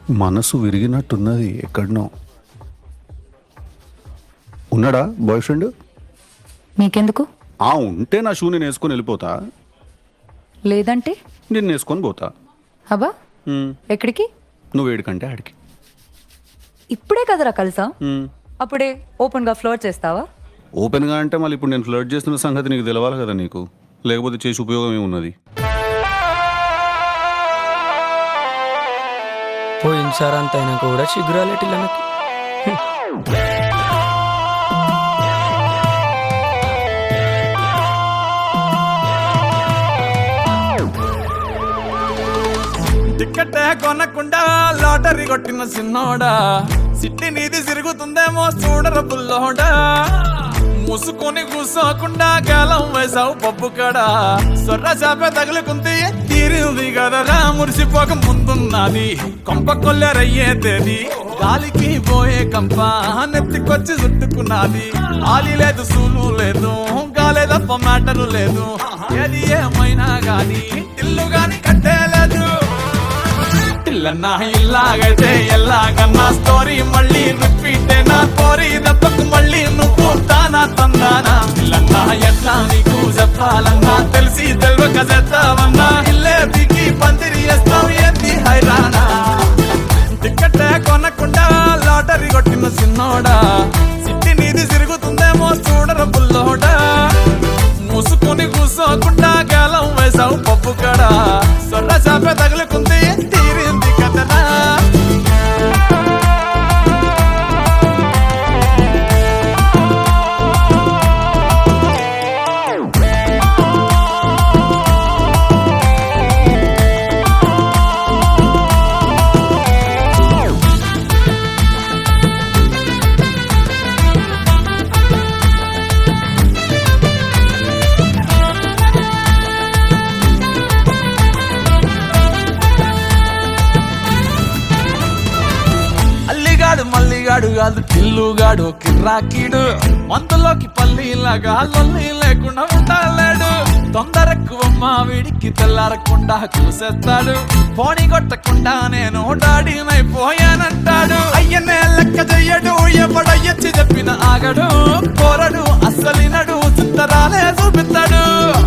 మనసు విరిగినట్టున్నది ఎక్కడనో ఉన్నాడా బాయ్ ఫ్రెండ్ మీకెందుకు ఆ ఉంటే నా షూ నేను వేసుకొని వెళ్ళిపోతా లేదంటే నేను వేసుకొని పోతా అబ్బా ఉమ్, ఎక్కడికి నువ్వు ఏడికంటే ఆడికి ఇప్పుడే కదరా కలిసా ఉమ్. అప్పుడే ఓపెన్ గా ఫ్లోర్ చేస్తావా ఓపెన్గా అంటే మళ్ళీ ఇప్పుడు నేను ఫ్లర్ట్ చేస్తున్న సంగతి నీకు తెలవాలి కదా నీకు లేకపోతే చేసి ఉపయోగం ఏమున్నది పోయినసారి అంత అయినా కూడా చిగురాలేటి నాకు టికెట్ కొనకుండా లాటరీ కొట్టిన సిన్నోడా సిట్టి నీది తిరుగుతుందేమో చూడర బుల్లోడా మూసుకొని కూసోకుండా గాలం వేసావు పప్పు కడా సొర్ర చేప తగులుకుంది తీరింది కదరా మురిసిపోక ముందున్నది కొంప కొల్లెరయ్యే తేది గాలికి పోయే కంప నెత్తికొచ్చి చుట్టుకున్నది ఆలి లేదు సూలు లేదు గాలే తప్ప మ్యాటరు లేదు ఏది ఏమైనా గాని ఇల్లు గాని కట్టేలేదు ఇల్లన్నా ఇల్లాగైతే ఎల్లాగన్నా స్టోరీ మళ్ళీ రిపీట్ నా కోరి దెబ్బకు మళ్ళీ నువ్వు తానా తందానా ఇల్లన్నా ఎట్లా నీకు చెప్పాలన్నా తెలిసి తెలియక చేస్తావన్నా ఇల్లే బిగి పందిరి వేస్తావు ఏంది హైరానా టికెట్ కొనకుండా లాటరీ కొట్టిన సిన్నోడా సిట్టి నీది తిరుగుతుందేమో చూడర బుల్లోడా మూసుకొని కూసోకుండా గాలం వేసావు పప్పు కడ సొర్ర చేప తగులుకుంది తీరింది కదరా అల్లిగాడు మల్లిగాడు కాదు కిల్లుగాడు కిర్రాకీడు మందులోకి పల్లీలాగా లొల్లి లేకుండా ఉండాలేడు తొందరక్కువ మా వీడికి తెల్లారకుండా చూసేస్తాడు పోనీ కొట్టకుండా నేను డాడీనైపోయానంటాడు అయ్యనే లెక్క చెయ్యడు ఎవడయ్యచ్చి చెప్పిన ఆగడు కోరడు అస్సలినడు చిత్తరాలే చూపిస్తాడు